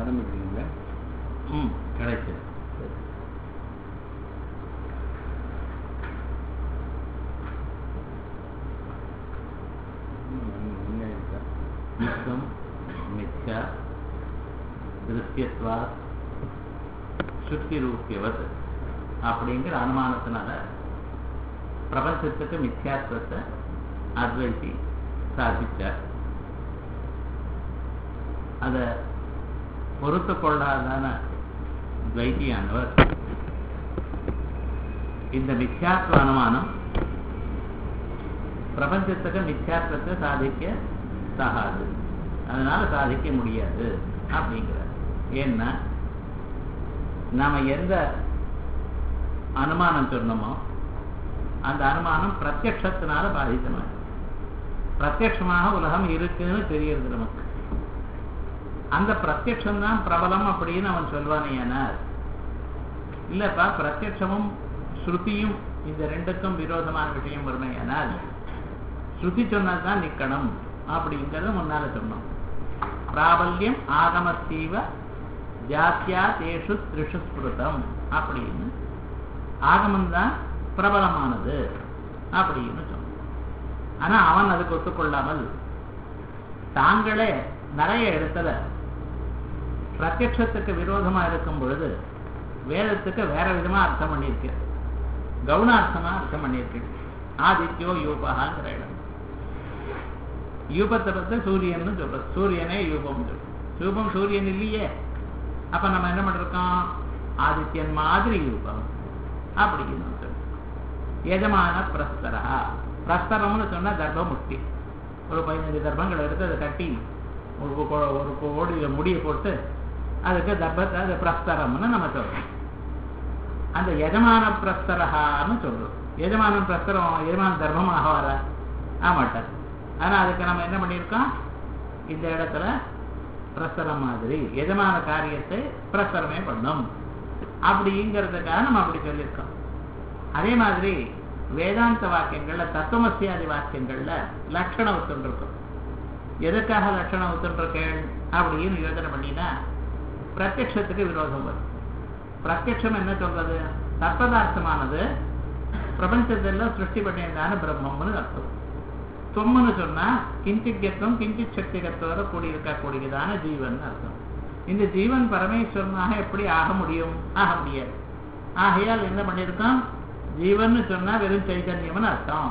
ஆரம்பிக்கிறீங்களா ம் கிடைச்சது என்ன இருக்கா நித்தம் மிச்சா திருஷ்யத்வா சுத்தி ரூபியவத் அப்படிங்கிற அனுமானத்தினால பிரபஞ்சத்துக்கு மித்யாத்வத்தை அத்வைத்தி சாதிச்சார் அதை பொறுத்து கொள்ளாதான துவைத்தியானவர் இந்த மித்யாத்வ அனுமானம் பிரபஞ்சத்துக்கு மித்யாத்வத்தை சாதிக்க தகாது அதனால சாதிக்க முடியாது அப்படிங்கிறார் ஏன்னா நாம எந்த அனுமானம் சொன்னோமோ அந்த அனுமானம் பிரத்யக்ஷத்தினால பாதித்தமாக பிரத்யக்ஷமாக உலகம் இருக்குன்னு தெரியுது நமக்கு அந்த பிரத்யக்ஷம் தான் பிரபலம் அப்படின்னு அவன் சொல்வானே ஏனால் இல்லப்பா பிரத்யக்ஷமும் ஸ்ருதியும் இந்த ரெண்டுக்கும் விரோதமான விஷயம் வருமையானால் ஸ்ருதி சொன்னது தான் நிக்கணும் அப்படிங்கிறத முன்னால சொன்னோம் பிராபல்யம் ஆகமத்தீவ ஜாத்தியா தேஷு திரிஷு ஸ்மிருதம் அப்படின்னு ஆகமம் தான் பிரபலமானது அப்படின்னு சொன்னோம் ஆனா அவன் அதுக்கு ஒத்துக்கொள்ளாமல் தாங்களே நிறைய இடத்துல பிரத்யக்ஷத்துக்கு விரோதமா இருக்கும் பொழுது வேதத்துக்கு வேற விதமா அர்த்தம் பண்ணியிருக்கு கவுனார்த்தமா அர்த்தம் பண்ணியிருக்கு ஆதித்யோ யூபகாங்கிற இடம் யூபத்தை பத்தி சூரியன் சொல்றது சூரியனே யூபம் சொல்றது யூபம் சூரியன் இல்லையே அப்ப நம்ம என்ன பண்ணிருக்கோம் ஆதித்யன் மாதிரி யூபம் அப்படின்னு சொல்றோம் எஜமான பிரஸ்தரா பிரஸ்தரம்னு சொன்னா தர்ப்பமுஷ்டி ஒரு பதினஞ்சு தர்ப்பங்களை எடுத்து அதை கட்டி ஒரு கொ- ஒரு கோடியில் முடியை போட்டு அதுக்கு தர்ப்பத்தை அது பிரஸ்தரம்னு நம்ம சொல்றோம் அந்த எஜமான பிரஸ்தரகான்னு சொல்றோம் எஜமான பிரஸ்தரம் எஜமான தர்மமாக வர ஆமாட்டார் ஆனா அதுக்கு நம்ம என்ன பண்ணியிருக்கோம் இந்த இடத்துல பிரஸ்தரம் மாதிரி எஜமான காரியத்தை பிரஸ்தரமே பண்ணும் அப்படிங்கிறதுக்காக நம்ம அப்படி சொல்லியிருக்கோம் அதே மாதிரி வேதாந்த வாக்கியங்கள்ல தத்துவமசியாதி வாக்கியங்கள்ல லட்சணம் ஒத்துருக்கும் எதுக்காக லட்சணம் ஒத்துருக்கேள் அப்படின்னு யோசனை பண்ணினா பிரத்யக்ஷத்துக்கு விரோதம் வரும் பிரத்யக்ஷம் என்ன சொல்றது தற்பதார்த்தமானது பிரபஞ்சத்தெல்லாம் சிருஷ்டி பண்ணியதான பிரம்மம்னு அர்த்தம் தொம்முன்னு சொன்னா கிஞ்சித்யத்துவம் கிஞ்சித் சக்திகத்தோட கூடியிருக்கக்கூடியதான ஜீவன் அர்த்தம் இந்த ஜீவன் பரமேஸ்வரனாக எப்படி ஆக முடியும் ஆக முடியாது ஆகையால் என்ன பண்ணியிருக்கோம் ஜீவன் சொன்னா வெறும் சைதன்யம்னு அர்த்தம்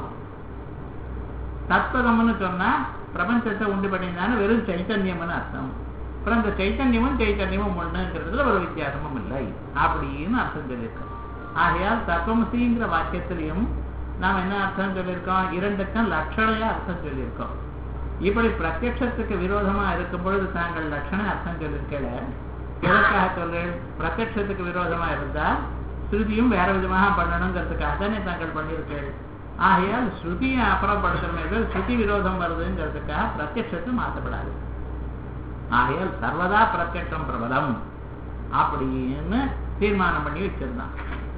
தத்பதம்னு சொன்னா பிரபஞ்சத்தை உண்டு பண்ணியிருந்தான வெறும் சைத்தன்யம்னு அர்த்தம் அப்புறம் இந்த சைத்தன்யமும் சைத்தன்யமும் ஒண்ணுங்கிறதுல ஒரு வித்தியாசமும் இல்லை அப்படின்னு அர்த்தம் சொல்லியிருக்கோம் ஆகையால் தத்துவமசிங்கிற வாக்கியத்திலையும் நாம் என்ன அர்த்தம் சொல்லியிருக்கோம் இரண்டுக்கும் லட்சணையா அர்த்தம் சொல்லியிருக்கோம் இப்படி பிரத்யட்சத்துக்கு விரோதமா இருக்கும் பொழுது தாங்கள் லட்சண அர்த்தம் சொல்லியிருக்கல எதற்காக சொல்றேன் பிரத்யட்சத்துக்கு விரோதமா இருந்தா ஸ்ருதியும் வேற விதமாக பண்ணணுங்கிறதுக்காக தானே தாங்கள் பண்ணியிருக்கேள் ஆகையால் ஸ்ருதியை அப்புறப்படுத்தணுமே தவிர ஸ்ருதி விரோதம் வருதுங்கிறதுக்காக பிரத்யட்சத்தை மாற்றப்படாது ஆகையால் சர்வதா பிரத்யட்சம் பிரபலம் அப்படின்னு தீர்மானம் பண்ணி வச்சிருந்தான்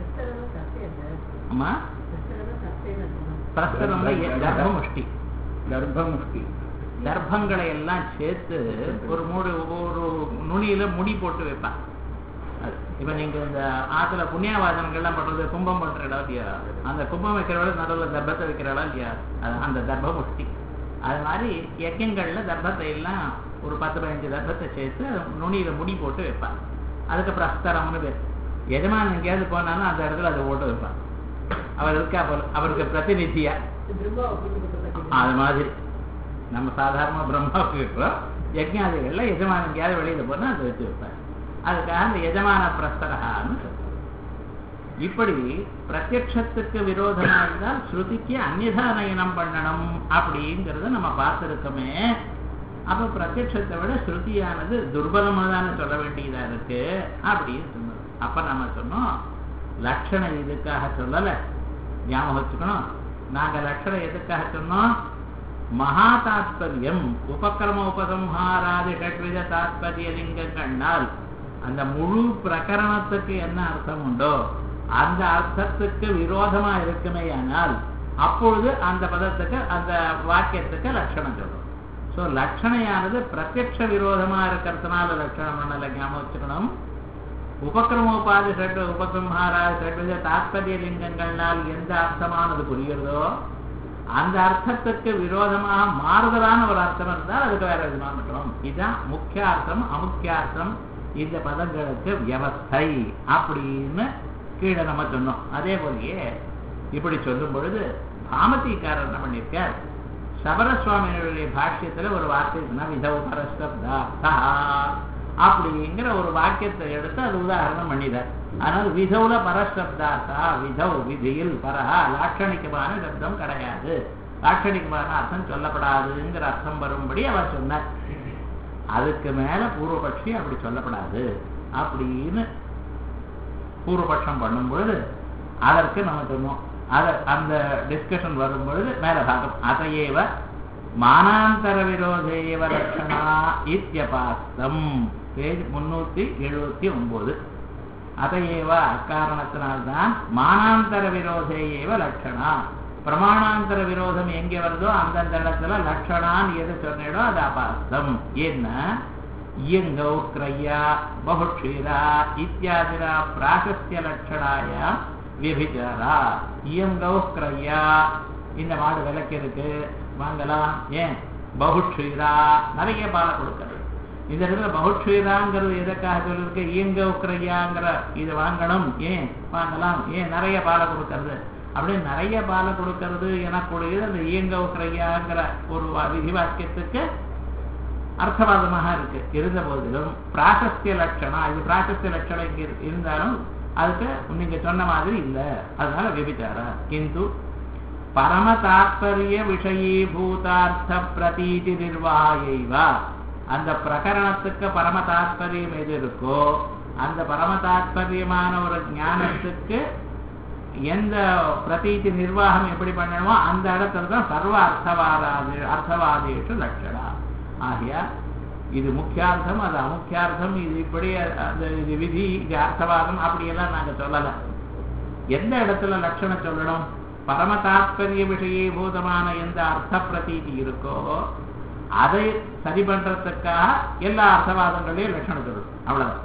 ஆமா பிரஸ்தரம்ல தர்மமுஷ்டி கர்ப்பமுஷ்டி தர்ப்பங்களை எல்லாம் சேர்த்து ஒரு மூடு ஒரு நுனியில முடி போட்டு வைப்பான் அது. இப்ப நீங்க இந்த ஆத்துல புண்ணியவாதனங்கள்லாம் பண்றது கும்பம் பண்ற இடம் இல்லையா அந்த கும்பம் வைக்கிற விட நடுவில் தர்ப்பத்தை வைக்கிற இடம் இல்லையா அது அந்த தர்ப்பமுஷ்டி அது மாதிரி யஜ்யங்கள்ல தர்ப்பத்தை எல்லாம் ஒரு பத்து பதினஞ்சு தர்ப்பத்தை சேர்த்து நுனியில முடி போட்டு வைப்பான் அதுக்கு பிரஸ்தரம்னு பேர் எஜமான் எங்கேயாவது போனாலும் அந்த இடத்துல அதை ஓட்டு வைப்பான் அவர் இருக்கா போல அவருக்கு பிரதிநிதியா அது மாதிரி நம்ம சாதாரண பிரம்மாவுக்கு இருக்கிறோம் யஜ்ஞாதிகள்ல எஜமான எங்கேயாவது வெளியில போனா அதை வச்சு வைப்பார் அதுக்காக அந்த எஜமான பிரஸ்தரகான்னு சொல்றோம் இப்படி பிரத்யக்ஷத்துக்கு விரோதமா இருந்தால் ஸ்ருதிக்கு அந்நிதா நயனம் பண்ணணும் அப்படிங்கறத நம்ம பார்த்திருக்கோமே அப்ப பிரத்யக்ஷத்தை விட ஸ்ருதியானது துர்பலமா தானே சொல்ல வேண்டியதா இருக்கு அப்படின்னு சொன்னோம் அப்ப நம்ம சொன்னோம் லட்சணம் இதுக்காக சொல்லல ஞாபகம் வச்சுக்கணும் நாங்க லட்சணம் எதுக்காக சொன்னோம் மகா தாத்பரியம் உபக்கிரம உபசம்ஹாராதி ஷட்வித தாத்பரிய லிங்கங்கள்னால் அந்த முழு பிரகரணத்துக்கு என்ன அர்த்தம் உண்டோ அந்த அர்த்தத்துக்கு விரோதமா இருக்குமேயானால் அப்பொழுது அந்த பதத்துக்கு அந்த வாக்கியத்துக்கு லட்சணம் சொல்லும் ஸோ லட்சணையானது பிரத்யக்ஷ விரோதமா இருக்கிறதுனால லட்சணம் பண்ணல ஞாபகம் வச்சுக்கணும் உபக்கிரமோபாதி ஷட் உபசம்ஹாரா ஷட்வித தாத்பரிய லிங்கங்கள்னால் எந்த அர்த்தமானது புரிகிறதோ அந்த அர்த்தத்துக்கு விரோதமாக மாறுதலான ஒரு அர்த்தம் இருந்தால் அதுக்கு வேற விதமாக மட்டும் இதுதான் முக்கியார்த்தம் அமுக்கியார்த்தம் இந்த பதங்களுக்கு வியவஸ்தை அப்படின்னு கீழே நம்ம சொன்னோம் அதே போலயே இப்படி சொல்லும் பொழுது பாமதிக்காரர் என்ன பண்ணியிருக்கார் சபரசுவாமியினுடைய பாஷ்யத்துல ஒரு வார்த்தை சொன்னா விதவ பரஸ்தப்தார்த்தா அப்படிங்கிற ஒரு வாக்கியத்தை எடுத்து அது உதாரணம் பண்ணிதார் ஆனால் விதவுல பரஸ்தப்தார்த்தா விதவ் விதியில் பரஹா லாட்சணிகமான சப்தம் கிடையாது லாட்சணிகமான அர்த்தம் சொல்லப்படாதுங்கிற அர்த்தம் வரும்படி அவர் சொன்னார் அதுக்கு மேல பூர்வபக்ஷி அப்படி சொல்லப்படாது அப்படின்னு பூர்வபட்சம் பண்ணும் பொழுது அதற்கு நம்ம சொன்னோம் அத அந்த டிஸ்கஷன் வரும் பொழுது மேல பாகம் அதையேவ மானாந்தர விரோதேவ லட்சணா இத்தியபாஸ்தம் பேஜ் முன்னூத்தி எழுபத்தி ஒன்பது அதையேவ அக்காரணத்தினால்தான் மானாந்தர விரோதேயேவ லட்சணா பிரமாணாந்தர விரோதம் எங்க வருதோ அந்தந்த இடத்துல லட்சணான்னு எது சொன்னேடோ அது அபாஸ்தம் என்ன இயங்கௌ கிரையா பகுஷீரா இத்தியாதிரா பிராசஸ்ய லட்சணாய விபிச்சாரா இயங்கௌ கிரையா இந்த மாடு விலைக்கு இருக்கு வாங்கலாம் ஏன் பகுஷீரா நிறைய பாலை கொடுக்கறது இந்த இடத்துல பகுஷீராங்கிறது எதற்காக சொல்லிருக்கு இயங்க உக்கிரையாங்கிற இது வாங்கணும் ஏன் வாங்கலாம் ஏன் நிறைய பாலை கொடுக்கறது அப்படியே நிறைய பாலை கொடுக்கறது எனக்கூடியது அந்த இயங்க உக்கிரையாங்கிற ஒரு விதி வாக்கியத்துக்கு அர்த்தவாதமாக இருக்கு இருந்த போதிலும் பிராசஸ்திய லட்சணம் இது பிராசஸ்திய லட்சணம் இங்க இருந்தாலும் அதுக்கு நீங்க சொன்ன மாதிரி இல்லை அதனால விபிச்சார கிந்து பரம தாத்பரிய விஷயீபூதார்த்த பிரதீதி நிர்வாகைவா அந்த பிரகரணத்துக்கு பரம தாத்பரியம் எது இருக்கோ அந்த பரம தாத்பரியமான ஒரு ஞானத்துக்கு எந்த பிரதீதி நிர்வாகம் எப்படி பண்ணணுமோ அந்த இடத்துல தான் சர்வ அர்த்தவாதாதி அர்த்தவாதேஷு லட்சணா ஆகியா இது முக்கியார்த்தம் அது அமுக்கியார்த்தம் இது இப்படி அந்த இது விதி இது அர்த்தவாதம் அப்படியெல்லாம் நாங்க சொல்லல எந்த இடத்துல லட்சணம் சொல்லணும் பரம தாத்பரிய விஷயீபூதமான எந்த அர்த்த பிரதீதி இருக்கோ அதை சரி பண்றதுக்காக எல்லா அர்த்தவாதங்களையும் லட்சணம் சொல்லுது அவ்வளவுதான்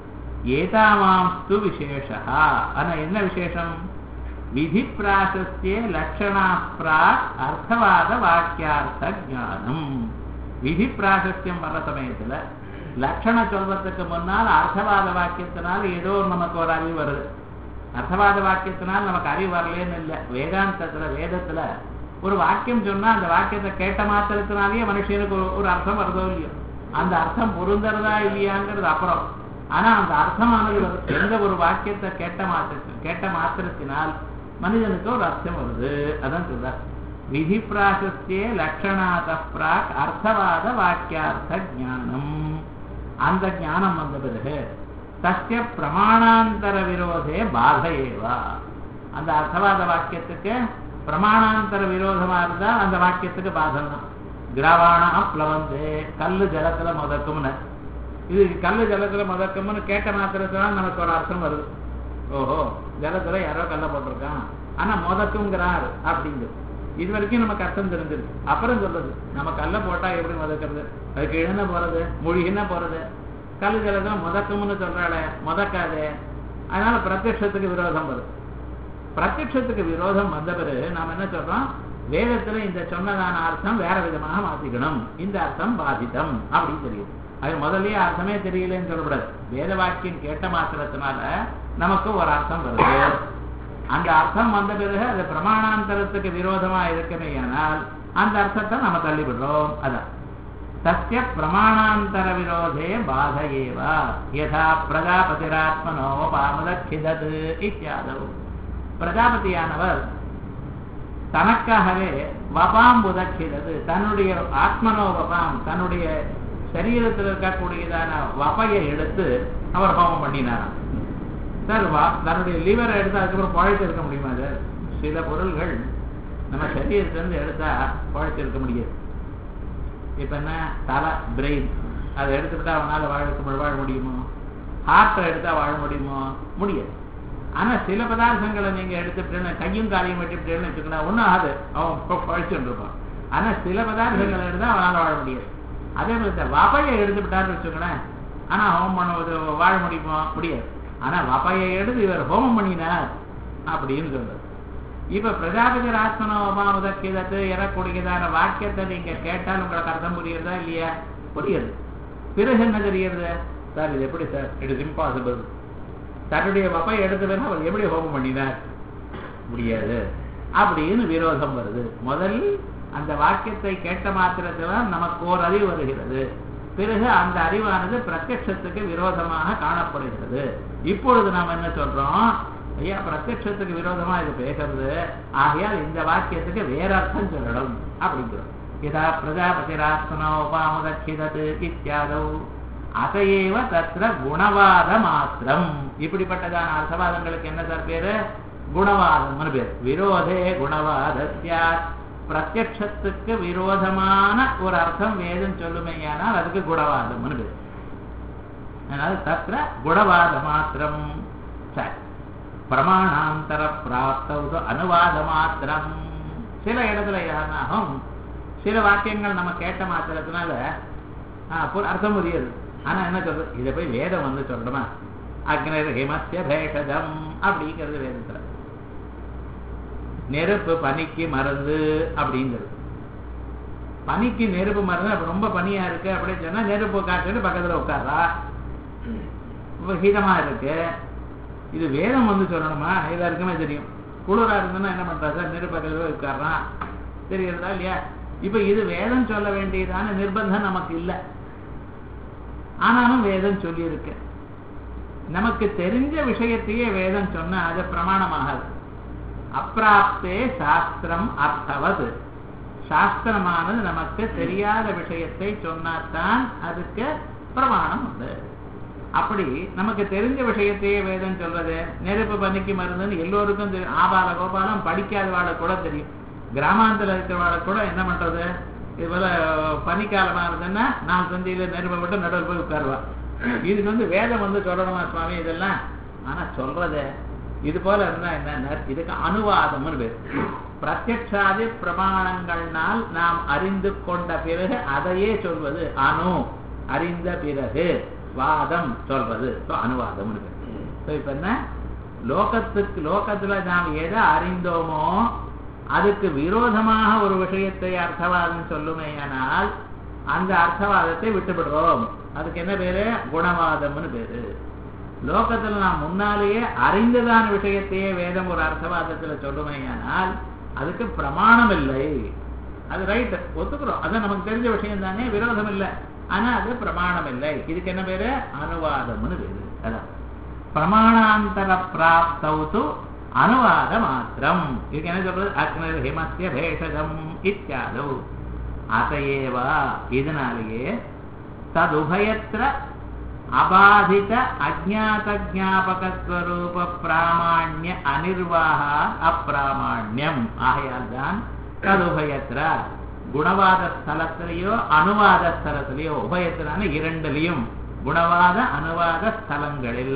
ஏதாமாஸ்து விசேஷா ஆனா என்ன விசேஷம் விதி பிராசஸ்திய லட்சணா பிராக் அர்த்தவாத வாக்கியார்த்த ஜானம் விதி பிராசஸ்தியம் வர்ற சமயத்துல லட்சணம் சொல்றதுக்கு முன்னால் அர்த்தவாத வாக்கியத்தினால ஏதோ நமக்கு ஒரு அறிவு வருது அர்த்தவாத வாக்கியத்தினால் நமக்கு அறிவு வரலன்னு இல்லை வேதாந்தத்துல வேதத்துல ஒரு வாக்கியம் சொன்னா அந்த வாக்கியத்தை கேட்ட மாத்திரத்தினாலேயே மனுஷனுக்கு ஒரு ஒரு அர்த்தம் வருதோ இல்லையோ அந்த அர்த்தம் பொருந்தறதா இல்லையாங்கிறது அப்புறம் ஆனா அந்த அர்த்தமானது வருது. எந்த ஒரு வாக்கியத்தை கேட்ட மாத்திர கேட்ட மாத்திரத்தினால் மனிதனுக்கு ஒரு அர்த்தம் வருது அதான் சொல்ற விதி பிராசஸ்தியே லட்சணாத பிராக் அர்த்தவாத வாக்கியார்த்த ஞானம் அந்த ஞானம் வந்த பிறகு தஸ்ய பிரமாணாந்தர விரோதே பாதையேவா அந்த அர்த்தவாத வாக்கியத்துக்கு பிரமாணாந்தர விரோதமா இருந்தா அந்த வாக்கியத்துக்கு பாதம் தான் கிரவாணா பிளவந்து கல்லு ஜலத்துல முதக்கும்னு இது கல்லு ஜலத்துல முதக்கும்னு கேட்ட மாத்திரத்தான் நமக்கு ஒரு அர்த்தம் வருது ஓஹோ ஜலத்துல யாரோ கல்ல போட்டிருக்கான் ஆனா முதக்குங்கிறார் அப்படிங்கிறது இது வரைக்கும் நமக்கு அர்த்தம் தெரிஞ்சிருக்கு அப்புறம் சொல்றது நம்ம கல்ல போட்டா எப்படி முதக்கிறது அதுக்கு இழந்த போறது மொழிகின போறது கல்லு ஜலத்துல முதக்கும்னு சொல்றாளே முதக்காதே அதனால பிரத்யட்சத்துக்கு விரோதம் வருது பிரத்யட்சத்துக்கு விரோதம் வந்த பிறகு நாம் என்ன சொல்றோம் வேதத்துல இந்த சொன்னதான அர்த்தம் வேற விதமாக மாத்திக்கணும் இந்த அர்த்தம் பாதிதம் அப்படின்னு தெரியுது அது முதல்லயே அர்த்தமே தெரியலன்னு சொல்லக்கூடாது வேத வாக்கியம் கேட்ட மாத்திரத்தினால நமக்கு ஒரு அர்த்தம் வருது அந்த அர்த்தம் வந்த பிறகு அது பிரமாணாந்தரத்துக்கு விரோதமா இருக்குமே ஆனால் அந்த அர்த்தத்தை நம்ம தள்ளிவிடுறோம் அதான் தஸ்ய பிரமாணாந்தர விரோதே பாத ஏவ யதா பிரஜாபதிராத்மனோ பாமதக்கிதது இத்தியாதவு பிரஜாபதியானவர் தனக்காகவே வபாம் உதக்கிறது தன்னுடைய ஆத்மனோ வபாம் தன்னுடைய சரீரத்தில் இருக்கக்கூடியதான வபையை எடுத்து அவர் ஹோமம் பண்ணினாராம் சார் வா தன்னுடைய லிவரை எடுத்து அதுக்கப்புறம் பழைத்து இருக்க முடியுமா சார் சில பொருள்கள் நம்ம சரீரத்திலிருந்து எடுத்தா பழைத்து இருக்க முடியாது இப்ப என்ன தலை பிரெயின் அதை எடுத்துக்கிட்டா அவனால வாழ வாழ முடியுமோ ஹார்ட்டை எடுத்தா வாழ முடியுமோ முடியாது ஆனா சில பதார்த்தங்களை நீங்க எடுத்துட்டேன்னு கையும் காலையும் வெட்டிவிட்டேன்னு வச்சுக்கோங்க ஒன்றும் ஆகுது அவன் பழிச்சுட்டு இருப்பான் ஆனா சில பதார்த்தங்கள் எடுத்தா அவனால வாழ முடியாது அதே மாதிரி இந்த வபையை எடுத்துவிட்டாருன்னு வச்சுக்கோங்களேன் ஆனா ஹோமம் பண்ணுவது வாழ முடியுமா முடியாது ஆனா வபையை எடுத்து இவர் ஹோமம் பண்ணினார் அப்படின்னு சொல்றது இப்ப பிரஜாபதி ராத்மனோபா உதக்கிதத்து எறக்கூடியதான வாக்கியத்தை நீங்க கேட்டால் உங்களுக்கு அர்த்தம் புரியுறதா இல்லையா புரியுது பிறகு என்ன தெரியுது சார் இது எப்படி சார் இட் இஸ் இம்பாசிபிள் தன்னுடைய வப்பை எடுத்து வேணா அவர் எப்படி ஹோமம் பண்ணினார் முடியாது அப்படின்னு விரோதம் வருது முதல் அந்த வாக்கியத்தை கேட்ட மாத்திரத்துல நமக்கு ஓர் அறிவு வருகிறது பிறகு அந்த அறிவானது பிரத்யட்சத்துக்கு விரோதமாக காணப்படுகிறது இப்பொழுது நாம் என்ன சொல்றோம் ஐயா பிரத்யட்சத்துக்கு விரோதமா இது பேசுறது ஆகையால் இந்த வாக்கியத்துக்கு வேற அர்த்தம் சொல்லணும் அப்படிங்கிறோம் இதா பிரஜாபதிராத்மனோ உபாமுதச்சிதது இத்தியாதௌ அதையேவ தத்திர குணவாத மாத்திரம் இப்படிப்பட்டதான அர்த்தவாதங்களுக்கு என்ன சார் பேரு குணவாதம்னு பேர் விரோதே குணவாதத்யாத் பிரத்யட்சத்துக்கு விரோதமான ஒரு அர்த்தம் வேதம் சொல்லுமையானால் அதுக்கு குணவாதம்னு பேர் அதனால தத்திர குணவாத மாத்திரம் சரி பிரமாணாந்தர பிராப்தவது அனுவாத மாத்திரம் சில இடத்துல என்னாகும் சில வாக்கியங்கள் நம்ம கேட்ட மாத்திரத்தினால அர்த்தம் புரியுது ஆனா என்ன சொல்றது இதை போய் வேதம் வந்து சொல்லணுமா அக்னர் ஹிமஸ்ய பேஷதம் அப்படிங்கிறது வேதத்துல நெருப்பு பனிக்கு மருந்து அப்படிங்கிறது பனிக்கு நெருப்பு மருந்து அப்ப ரொம்ப பனியா இருக்கு அப்படின்னு சொன்னா நெருப்பு காட்டுட்டு பக்கத்துல உட்கார்றா ஹீதமா இருக்கு இது வேதம் வந்து சொல்லணுமா எல்லாருக்குமே தெரியும் குளிரா இருந்ததுன்னா என்ன பண்றா சார் நெருப்பக்கத்துல உட்கார்றான் தெரியுறதா இல்லையா இப்ப இது வேதம் சொல்ல வேண்டியதான நிர்பந்தம் நமக்கு இல்லை ஆனாலும் வேதம் சொல்லி இருக்கு நமக்கு தெரிஞ்ச விஷயத்தையே வேதம் சொன்ன அது பிரமாணமாகாது அப்பிராப்தே சாஸ்திரம் அர்த்தவது சாஸ்திரமானது நமக்கு தெரியாத விஷயத்தை சொன்னாதான் அதுக்கு பிரமாணம் உண்டு அப்படி நமக்கு தெரிஞ்ச விஷயத்தையே வேதம் சொல்றது நெருப்பு பனிக்கு மருந்துன்னு எல்லோருக்கும் தெரியும் ஆபால கோபாலம் படிக்காதவாட கூட தெரியும் கிராமாந்தல இருக்கிறவாட கூட என்ன பண்றது இது போல பனிக்காலமா இருந்ததுன்னா நாலு சந்தியில நெருப்பை விட்டு நடுவில் போய் உட்காருவா இதுக்கு வந்து வேதம் வந்து சொல்லணுமா சுவாமி இதெல்லாம் ஆனா சொல்றது இது போல இருந்தா என்ன இதுக்கு அனுவாதம்னு பேர் பிரத்யக்ஷாதி பிரமாணங்கள்னால் நாம் அறிந்து கொண்ட பிறகு அதையே சொல்வது அணு அறிந்த பிறகு வாதம் சொல்றது அனுவாதம்னு பேர் இப்ப என்ன லோகத்துக்கு லோகத்துல நாம் எதை அறிந்தோமோ அதுக்கு விரோதமாக ஒரு விஷயத்தை அர்த்தவாதம் சொல்லுமேயானால் அந்த அர்த்தவாதத்தை விட்டுவிடுறோம் அதுக்கு என்ன பேரு குணவாதம்னு பேரு லோகத்துல நாம் முன்னாலேயே அறிந்ததான விஷயத்தையே வேதம் ஒரு அர்த்தவாதத்துல சொல்லுமேயானால் அதுக்கு பிரமாணம் இல்லை அது ரைட் ஒத்துக்கிறோம் அது நமக்கு தெரிஞ்ச விஷயம் தானே விரோதம் இல்லை ஆனா அது பிரமாணம் இல்லை இதுக்கு என்ன பேரு அனுவாதம்னு பேரு அதான் பிரமாணாந்தர பிராப்தவுத்து அனுவாத மாத்திரம் இதுக்கு என்ன சொல்றது அக்னர் ஹிமஸ்ய பேஷதம் இத்தியாதவ் அதையேவா இதனாலேயே ததுபயத்திர அபாதித அஜாத ஜாபகஸ்வரூப பிராமாண்ய அனிர்வாக அப்பிராமாண்யம் ஆகையால் தான் ததுபயத்திர குணவாத ஸ்தலத்திலேயோ அனுவாத ஸ்தலத்திலேயோ உபயத்திலான இரண்டிலையும் குணவாத அனுவாத ஸ்தலங்களில்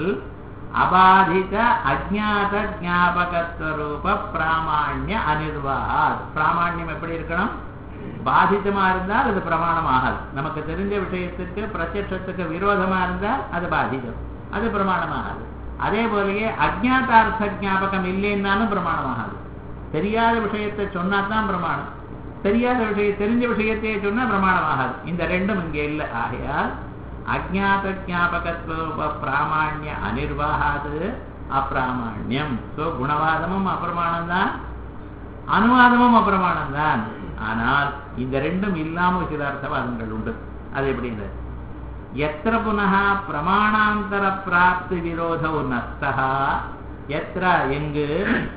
அபாதித அஜாத ஜாபகஸ்வரூப பிராமாண்ய அனிர்வாக பிராமாண்யம் எப்படி இருக்கணும் பாதிதமா இருந்தால் அது பிரமாணம் ஆகாது நமக்கு தெரிஞ்ச விஷயத்துக்கு பிரத்யட்சத்துக்கு விரோதமா இருந்தால் அது பாதிதம் அது பிரமாணமாகாது அதே போலயே அஜாத்தார்த்த ஜாபகம் இல்லைன்னாலும் பிரமாணமாகாது தெரியாத விஷயத்தை சொன்னா தான் பிரமாணம் தெரியாத விஷயம் தெரிஞ்ச விஷயத்தையே சொன்னா பிரமாணம் ஆகாது இந்த ரெண்டும் இங்கே இல்லை ஆகையால் அஜாத ஜாபகத்துவ பிராமாண்ய அனிர்வாகாது அப்பிராமாண்யம் சோ குணவாதமும் அப்பிரமாணம் தான் அனுவாதமும் அப்பிரமாணம் தான் ஆனால் இந்த ரெண்டும் இல்லாம சில அர்த்தவாதங்கள் உண்டு அது எப்படின்னு எத்திர புனக பிரமாணாந்தர பிராப்தி விரோத நஸ்தா எத்திர எங்கு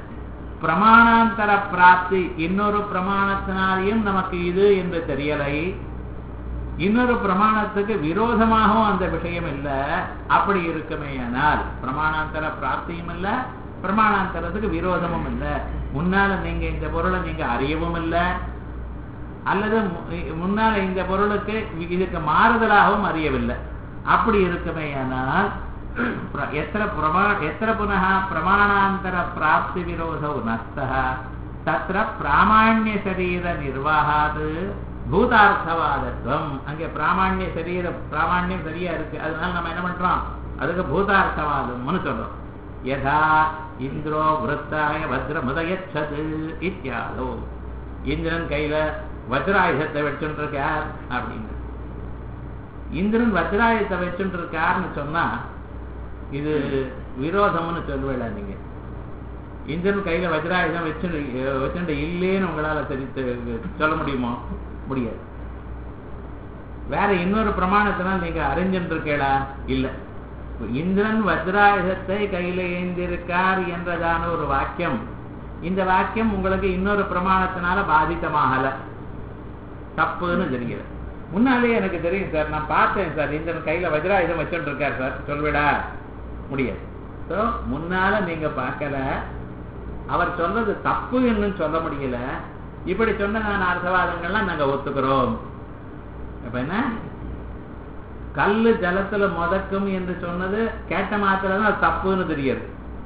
பிரமாணாந்தர பிராப்தி இன்னொரு பிரமாணத்தினாலையும் நமக்கு இது என்று தெரியலை இன்னொரு பிரமாணத்துக்கு விரோதமாகவும் அந்த விஷயம் இல்லை அப்படி இருக்குமேயானால் பிரமாணாந்தர பிராப்தியும் இல்லை பிரமாணாந்தரத்துக்கு விரோதமும் இல்லை முன்னால நீங்க இந்த பொருளை நீங்க அறியவும் இல்லை அல்லது முன்னால இந்த பொருளுக்கு இதுக்கு மாறுதலாகவும் அறியவில்லை அப்படி இருக்குமேயானால் எத்திர பிரமா எத்திர புனக பிரமாணாந்தர பிராப்தி விரோத நஸ்தா தத்திர பிராமாண்ய சரீர நிர்வாகாது பூதார்த்தவாதத்துவம் அங்கே பிராமாண்ய சரீர பிராமாண்யம் சரியா இருக்கு அதனால நம்ம என்ன பண்றோம் அதுக்கு பூதார்த்தவாதம்னு சொல்றோம் யதா இந்திரோ விருத்தாய வஜ்ர முதயச்சது இத்தியாதோ இந்திரன் கையில வஜ்ராயுதத்தை வச்சுட்டு இருக்கார் அப்படின்னு இந்திரன் வஜ்ராயுதத்தை வச்சுட்டு இருக்காருன்னு சொன்னா இது விரோதம்னு சொல்லுவேல நீங்க இந்திரன் கையில வஜ்ராயுதம் வச்சு வச்சுட்டு இல்லேன்னு உங்களால தெரிவித்து சொல்ல முடியுமோ முடியாது வேற இன்னொரு பிரமாணத்தினால் நீங்க அறிஞ்சுட்டு இருக்கேளா இல்ல இந்திரன் வஜ்ராயுதத்தை கையில ஏந்திருக்கார் என்றதான ஒரு வாக்கியம் இந்த வாக்கியம் உங்களுக்கு இன்னொரு பிரமாணத்தினால பாதித்தமாகல தப்புன்னு தெரியல முன்னாலே எனக்கு தெரியும் சார் நான் பார்த்தேன் சார் இந்திரன் கையில வஜ்ராயுதம் வச்சுட்டு இருக்கார் சார் சொல்விடா முடியாது ஸோ முன்னால நீங்க பார்க்கல அவர் சொல்றது தப்பு என்னன்னு சொல்ல முடியல இப்படி சொன்ன நான் அர்த்தவாதங்கள்லாம் நாங்க ஒத்துக்கிறோம் அப்ப என்ன கல்லு ஜலத்துல முதக்கும் என்று சொன்னது கேட்ட மாத்திரம் அது தப்புன்னு தெரியாது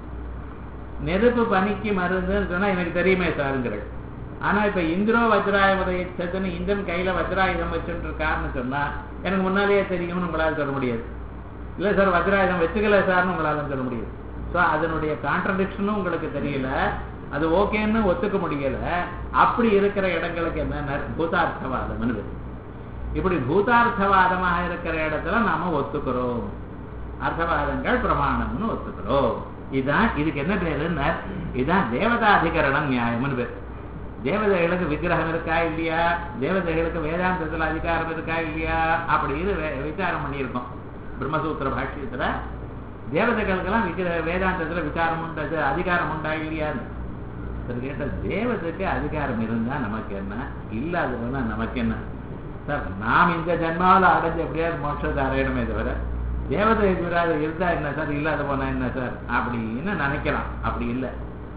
நெருப்பு பனிக்கு மருந்துன்னு சொன்னா எனக்கு தெரியுமே சாருங்கிறது ஆனா இப்ப இந்திரோ வஜ்ராயுதன்னு இந்திரன் கையில வஜ்ராயுதம் வச்சுட்டு இருக்காருன்னு சொன்னா எனக்கு முன்னாலேயே தெரியும்னு உங்களால சொல்ல முடியாது இல்ல சார் வஜ்ராயுதம் வச்சுக்கல சார்னு உங்களால சொல்ல முடியாது ஸோ அதனுடைய கான்ட்ரடிக்ஷனும் உங்களுக்கு தெரியல அது ஓகேன்னு ஒத்துக்க முடியல அப்படி இருக்கிற இடங்களுக்கு என்ன பூதார்த்தவாதம்னு இப்படி பூதார்த்தவாதமாக இருக்கிற இடத்துல நாம ஒத்துக்கிறோம் அர்த்தவாதங்கள் பிரமாணம்னு ஒத்துக்கிறோம் இதுதான் இதுக்கு என்ன பேருன்னா இதுதான் தேவதாதிகரணம் நியாயம்னு பேர் தேவதைகளுக்கு விக்கிரகம் இருக்கா இல்லையா தேவதைகளுக்கு வேதாந்தத்துல அதிகாரம் இருக்கா இல்லையா அப்படின்னு விசாரம் பண்ணியிருக்கோம் பிரம்மசூத்திர பாஷ்யத்துல தேவதைகளுக்கெல்லாம் விக்கிர வேதாந்தத்துல விசாரம் உண்டது அதிகாரம் உண்டா இல்லையான்னு கேட்ட தேவதைக்கு அதிகாரம் இருந்தா நமக்கு என்ன இல்லாதவனா நமக்கு என்ன சார் நாம் இந்த ஜென்மாவில் அடைஞ்சு எப்படியாவது மோட்சத்தை அடையணுமே தவிர தேவதை விராத இருந்தா என்ன சார் இல்லாத போனா என்ன சார் அப்படின்னு நினைக்கலாம் அப்படி இல்லை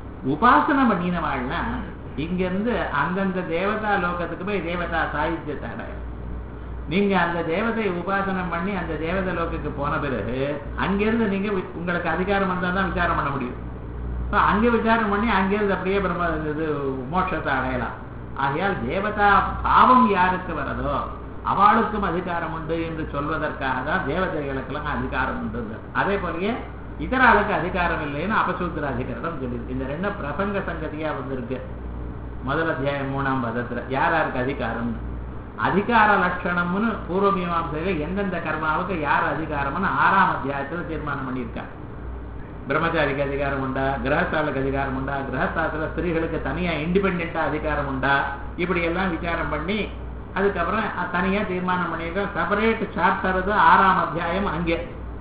உபாசனை பண்ணின வாழ்னா இங்க இருந்து அந்தந்த தேவதா லோகத்துக்கு போய் தேவதா சாகித்யத்தை அடையும் நீங்க அந்த தேவதையை உபாசனம் பண்ணி அந்த தேவதை லோகத்துக்கு போன பிறகு அங்கிருந்து நீங்க உங்களுக்கு அதிகாரம் வந்தால் தான் விசாரம் பண்ண முடியும் அங்க விசாரம் பண்ணி அங்கிருந்து அப்படியே பிரம்ம இது மோட்சத்தை அடையலாம் ஆகையால் தேவதா பாவம் யாருக்கு வரதோ அவளுக்கும் அதிகாரம் உண்டு என்று சொல்வதற்காக தான் தேவதைகளுக்கெல்லாம் அதிகாரம் உண்டு அதே போலயே இதர ஆளுக்கு அதிகாரம் இல்லைன்னு அபசூத்திர அதிகாரம் சொல்லி இந்த ரெண்டு பிரசங்க சங்கதியா வந்திருக்கு முதல் அத்தியாயம் மூணாம் பதத்துல யார் யாருக்கு அதிகாரம் அதிகார லட்சணம்னு பூர்வ மீமாசையில எந்தெந்த கர்மாவுக்கு யார் அதிகாரம்னு ஆறாம் அத்தியாயத்துல தீர்மானம் பண்ணியிருக்காங்க பிரம்மச்சாரிக்கு அதிகாரம் உண்டா கிரகஸ்தாளுக்கு அதிகாரம் உண்டா கிரகஸ்தாத்துல ஸ்திரீகளுக்கு தனியா இண்டிபெண்டா அதிகாரம் உண்டா இப்படி எல்லாம் விசாரம் பண்ணி அதுக்கப்புறம் தனியா தீர்மானம் பண்ணியிருக்கோம் செப்பரேட் சாப்டர் ஆறாம் அத்தியாயம் அங்கே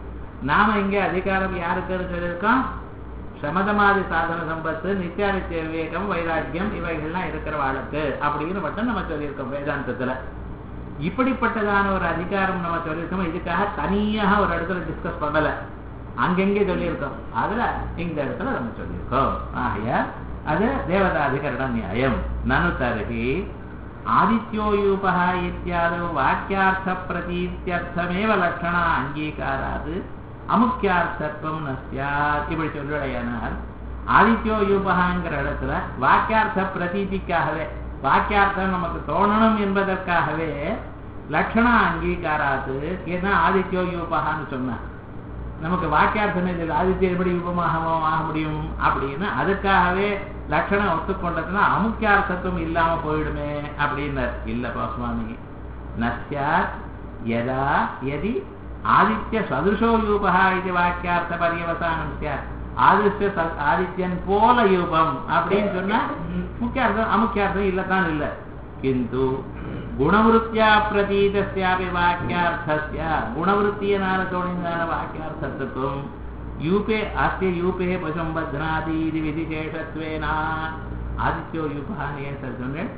நாம இங்க அதிகாரம் யாருக்கு சொல்லியிருக்கோம் சமதமாதி சாதன சம்பத்து நித்தியாதித்ய விவேகம் வைராக்கியம் இவைகள்லாம் இருக்கிற வாழ்க்கை அப்படின்னு மட்டும் நம்ம சொல்லியிருக்கோம் வேதாந்தத்துல இப்படிப்பட்டதான ஒரு அதிகாரம் நம்ம சொல்லியிருக்கோம் இதுக்காக தனியாக ஒரு இடத்துல டிஸ்கஸ் பண்ணல அங்கெங்கே சொல்லியிருக்கோம் அதுல இந்த இடத்துல நம்ம சொல்லியிருக்கோம் ஆகையா அது தேவதாதிகரண நியாயம் நனு தருகி ஆதித்யோயூபா இத்தியாதோ வாக்கியார்த்த பிரதீத்தியர்த்தமேவ லட்சணா அங்கீகாராது அமுக்கியார்த்தத்துவம் நஸ்யாத் இப்படி சொல்லுடையானால் ஆதித்யோ யூபகாங்கிற இடத்துல வாக்கியார்த்த பிரதீதிக்காகவே வாக்கியார்த்தம் நமக்கு தோணணும் என்பதற்காகவே லட்சணா அங்கீகாராது ஏன்னா ஆதித்யோ யூபகான்னு சொன்ன நமக்கு வாக்கியார்த்தமே இல்லை ஆதித்யம் எப்படி யூபமாக ஆக முடியும் அப்படின்னு அதுக்காகவே லட்சணம் ஒத்துக்கொண்டதுன்னா அமுக்கியார்த்தத்துவம் இல்லாம போயிடுமே அப்படின்னார் இல்ல சுவாமி நஸ்யாத் யதா யதி ஆதித்ய சதுஷோ யூபா இது வாக்கியார்த்த பரியவசானம் சார் ஆதித்ய ஆதித்யன் போல யூபம் அப்படின்னு சொன்னா முக்கியார்த்தம் அமுக்கியார்த்தம் இல்லத்தான் இல்ல கிந்து குணவருத்தியா பிரதீதஸ்யாபி வாக்கியார்த்தஸ்ய குணவருத்தியனால தோணினான வாக்கியார்த்தத்துக்கும் யூபே அஸ்ய யூபே பசும்பத்னாதி இது விதிசேஷத்வேனா ஆதித்யோ யூபான்னு ஏன் சார் சொன்னேன்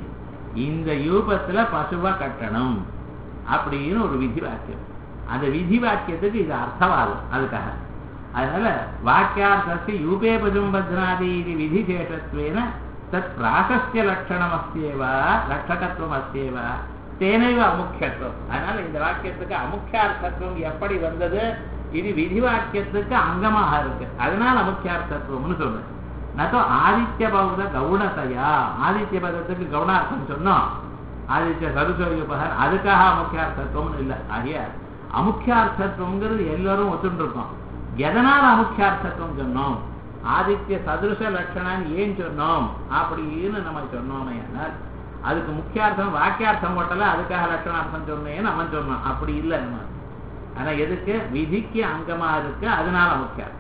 இந்த யூபத்துல பசுவை கட்டணும் அப்படின்னு ஒரு விதி வாக்கியம் அந்த விதி வாக்கியத்துக்கு இது அர்த்தவாதம் அதுக்காக அதனால வாக்கியார்த்தத்தை யூபே பஜும்பத்னாதி இது விதிசேஷத்வேன தத் பிராசஸ்ய லட்சணம் அஸ்தியேவா லட்சகத்துவம் அஸ்தியேவா தேனைவ அமுக்கியத்துவம் அதனால இந்த வாக்கியத்துக்கு அமுக்கியார்த்தத்துவம் எப்படி வந்தது இது விதி வாக்கியத்துக்கு அங்கமாக இருக்கு அதனால அமுக்கியார்த்தத்துவம்னு சொல்றேன் நோ ஆதித்ய பௌத கவுணத்தையா ஆதித்ய பதத்துக்கு கவுனார்த்தம் சொன்னோம் ஆதித்ய சருசோயுபகன் அதுக்காக அமுக்கியார்த்தத்துவம்னு இல்லை ஆகிய அமுக்கியார்த்தத்துவங்கிறது எல்லாரும் ஒத்துட்டு இருக்கோம் எதனால் அமுக்கியார்த்தத்துவம் சொன்னோம் ஆதித்ய சதுருஷ லட்சணம் ஏன் சொன்னோம் அப்படின்னு நம்ம சொன்னோமே ஆனால் அதுக்கு முக்கியார்த்தம் வாக்கியார்த்தம் போட்டல அதுக்காக லட்சணார்த்தம் சொன்னேன்னு அவன் சொன்னான் அப்படி இல்லை நம்ம ஆனா எதுக்கு விதிக்கு அங்கமா இருக்கு அதனால முக்கியம்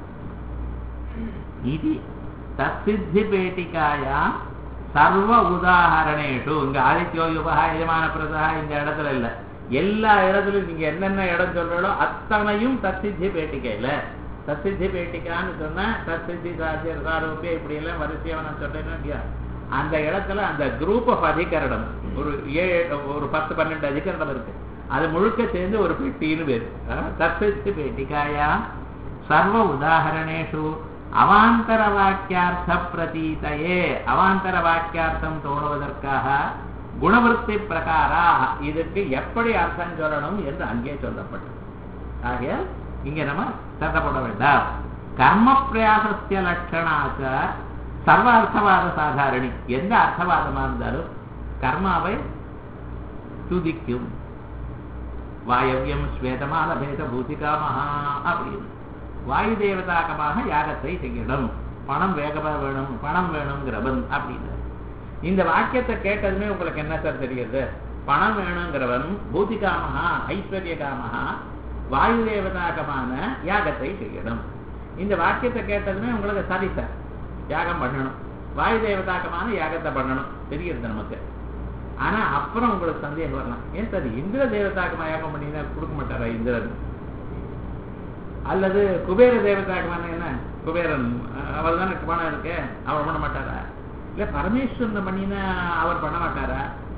இது தற்சித்தி பேட்டிக்காயா சர்வ உதாகரணேஷு இங்க ஆதித்யோ யுபகா எஜமான பிரதா இந்த இடத்துல இல்ல எல்லா இடத்துலயும் நீங்க என்னென்ன இடம் சொல்றீங்களோ அத்தனையும் தற்சித்தி பேட்டிக்கையில தற்சித்தி பேட்டிக்கான்னு சொன்னா தற்சித்தி சாத்தியர் சாரோப்பிய இப்படி எல்லாம் வரிசையா நான் சொல்றேன்னு இல்லையா அந்த இடத்துல அந்த குரூப் ஆஃப் அதிகரணம் ஒரு ஏழு ஒரு பத்து பன்னெண்டு அதிகரணம் இருக்கு அது முழுக்க சேர்ந்து ஒரு பெட்டின்னு பேரு தற்சித்தி பேட்டிக்காயா சர்வ உதாகரணேஷு அவாந்தர வாக்கியார்த்த பிரதீதையே அவாந்தர வாக்கியார்த்தம் தோணுவதற்காக குணவருத்தி பிரகாரா இதுக்கு எப்படி அர்த்தம் சொல்லணும் என்று அங்கே சொல்லப்பட்டது ஆகிய இங்க நம்ம சட்டப்பட வேண்டாம் கர்ம பிரயாசத்திய லட்சணாச்ச சர்வ அர்த்தவாத சாதாரணி எந்த அர்த்தவாதமா இருந்தாலும் கர்மாவை துதிக்கும் வாயவியம் ஸ்வேதமான பேத பூதிகாமஹா அப்படின்னு வாயு தேவதாகமாக யாகத்தை செய்யணும் பணம் வேகமா வேணும் பணம் வேணுங்கிறவன் அப்படின்னு இந்த வாக்கியத்தை கேட்டதுமே உங்களுக்கு என்ன சார் தெரியுது பணம் வேணுங்கிறவன் பூதிகாமகா ஐஸ்வர்ய காமகா வாயு தேவதாகமான யாகத்தை செய்யணும் இந்த வாக்கியத்தை கேட்டதுமே உங்களுக்கு சரி சார் யாகம் பண்ணணும் வாயு தேவதாகமான யாகத்தை பண்ணணும் தெரியுது நமக்கு ஆனா அப்புறம் உங்களுக்கு சந்தேகம் வரலாம் ஏன் சார் இந்திர தேவதாகமா யாகம் பண்ணினா கொடுக்க மாட்டாரா இந்திரன் அல்லது குபேர தேவதாகமான என்ன குபேரன் அவர் தானே பணம் இருக்கு அவர் பண்ண மாட்டாரா இல்ல பரமேஸ்வரன் பண்ணினா அவர் பண்ண மாட்டாரா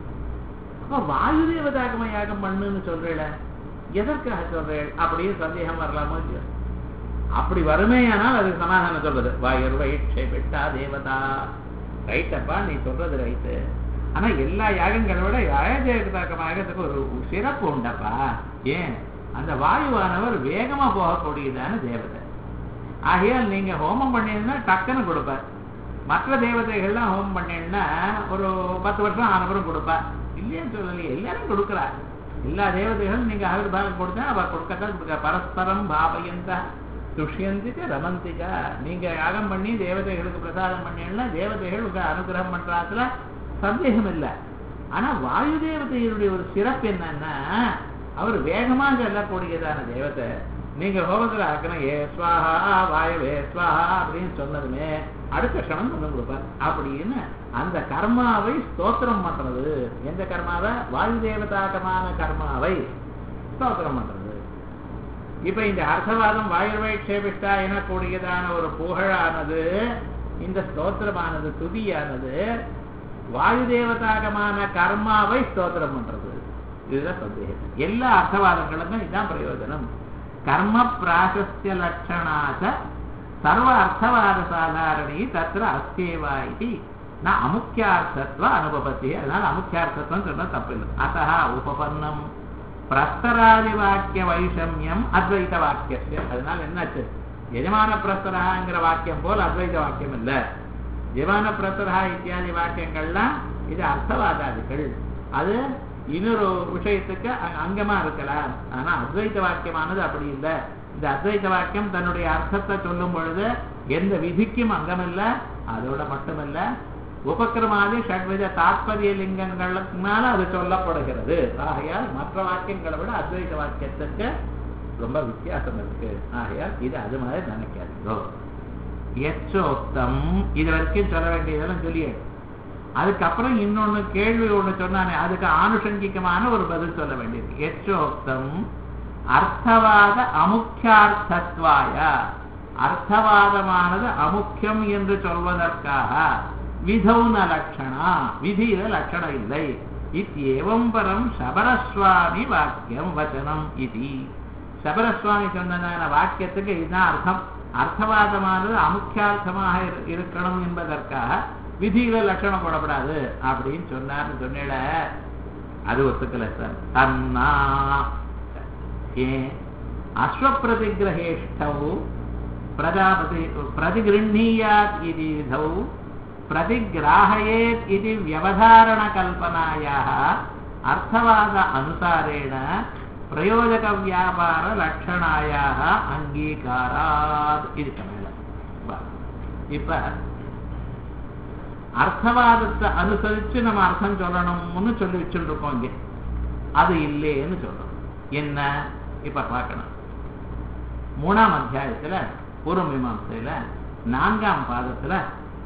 அப்ப வாயு தேவதாகமா யாகம் பண்ணுன்னு சொல்றேன் எதற்காக சொல்றேன் அப்படின்னு சந்தேகம் வரலாமோ இல்லையோ அப்படி வறுமையானால் அதுக்கு சமாதானம் சொல்றது வாயுர் வைட்சை விட்டா தேவதா ரைட்டப்பா நீ சொல்றது ரைட்டு ஆனா எல்லா யாகங்களை விட யாகதேவதாக்கம் யாகத்துக்கு ஒரு சிறப்பு உண்டப்பா ஏன் அந்த வாயுவானவர் வேகமா போகக்கூடியதான தேவதை ஆகையால் நீங்க ஹோமம் பண்ணீங்கன்னா டக்குன்னு கொடுப்பார் மற்ற தேவதைகள்லாம் ஹோமம் பண்ணீங்கன்னா ஒரு பத்து வருஷம் ஆனவரும் கொடுப்பா இல்லைன்னு சொல்லலையே எல்லாரும் கொடுக்குறா எல்லா தேவதைகளும் நீங்க அவர் பாகம் கொடுத்தா அவர் கொடுக்கத்தான் கொடுக்க பரஸ்பரம் பாபயந்தா துஷ்யந்திக்க ரமந்திக்கா நீங்க யாகம் பண்ணி தேவதைகளுக்கு பிரசாதம் பண்ணீங்கன்னா தேவதைகள் உங்க அனுகிரகம் பண்றாத்துல சந்தேகம் இல்லை ஆனா வாயு தேவதையினுடைய ஒரு சிறப்பு என்னன்னா அவர் வேகமா செல்லக்கூடியதான தேவதை நீங்க ஹோமத்துல ஆக்கணும் ஏ ஸ்வாஹா வாயுவே ஸ்வாஹா அப்படின்னு சொன்னதுமே அடுத்த க்ஷணம் கொண்டு கொடுப்பார் அப்படின்னு அந்த கர்மாவை ஸ்தோத்திரம் பண்றது எந்த கர்மாவை வாயு தேவதாகமான கர்மாவை ஸ்தோத்திரம் பண்றது இப்ப இந்த அர்த்தவாதம் வாயுவை க்ஷேபிஷ்டா எனக்கூடியதான ஒரு புகழானது இந்த ஸ்தோத்திரமானது துதியானது வாயு தேவதாகமான கர்மாவை ஸ்தோத்திரம் பண்றது இதுதான் சந்தேகம் எல்லா அர்த்தவாதங்களுக்கும் இதுதான் பிரயோஜனம் கர்ம பிராசஸ்ய லட்சணாச்ச சர்வ அர்த்தவாத சாதாரணி தத்திர அஸ்தேவா இது நான் அமுக்கியார்த்தத்துவ அனுபவத்தி அதனால அமுக்கியார்த்தத்துவம் சொன்னா தப்பில்லை அத்தா உபபன்னம் பிரஸ்தராதி வாக்கிய வைஷமியம் அத்வைத வாக்கிய அதனால என்னாச்சு எஜமான பிரஸ்தராங்கிற வாக்கியம் போல் அத்வைத வாக்கியம் இல்லை எஜமான பிரஸ்தரா இத்தியாதி வாக்கியங்கள்லாம் இது அர்த்தவாதாதிகள் அது இன்னொரு விஷயத்துக்கு அங்கமா இருக்கலாம் ஆனா அத்வைத வாக்கியமானது அப்படி இல்லை இந்த அத்வைத வாக்கியம் தன்னுடைய அர்த்தத்தை சொல்லும் பொழுது எந்த விதிக்கும் அங்கமில்ல அதோட மட்டுமல்ல உபக்கிரமாதி ஷட்வித தாத்பரிய லிங்கங்களுக்குனால அது சொல்லப்படுகிறது ஆகையால் மற்ற வாக்கியங்களை விட அத்வைத வாக்கியத்துக்கு ரொம்ப வித்தியாசம் இருக்கு ஆகையால் இது அது மாதிரி நினைக்காதீங்க எச்சோக்தம் இது வரைக்கும் சொல்ல வேண்டியதெல்லாம் சொல்லியே அதுக்கப்புறம் இன்னொன்னு கேள்வி ஒண்ணு சொன்னானே அதுக்கு ஆனுஷங்கிகமான ஒரு பதில் சொல்ல வேண்டியது எச்சோக்தம் அர்த்தவாத அமுக்கியார்த்தத்வாய அர்த்தவாதமானது அமுக்கியம் என்று சொல்வதற்காக விதௌன லட்சணா விதியில லட்சணம் இல்லை இத்தியேவம் பரம் சபரஸ்வாமி வாக்கியம் வச்சனம் இது சபரஸ்வாமி சொன்னதான வாக்கியத்துக்கு இதுதான் அர்த்தம் அர்த்தவாதமானது அமுக்கியார்த்தமாக இருக்கணும் என்பதற்காக விதியில லட்சணம் போடப்படாது அப்படின்னு சொன்னார்னு சொன்னேட அது ஒத்துக்கல சார் தன்னா ஏன் அஸ்வப்பிரதிகிரகேஷ்டவு பிரஜாபதி பிரதிகிருண்ணீயாத் இது விதௌ प्रतिग्राहयेत् इति व्यवधारणकल्पनायाः अर्थवाद अनुसारेण प्रयोजकव्यापारलक्षणायाः अङ्गीकारात् இது தமிழ் இப்ப அர்த்தவாதத்தை அனுசரிச்சு நம்ம அர்த்தம் சொல்லணும்னு சொல்லி வச்சுட்டு இருக்கோம் இங்க அது இல்லைன்னு சொல்றோம் என்ன இப்ப பார்க்கணும் மூணாம் அத்தியாயத்துல பூர்வ மீமாசையில நான்காம் பாதத்துல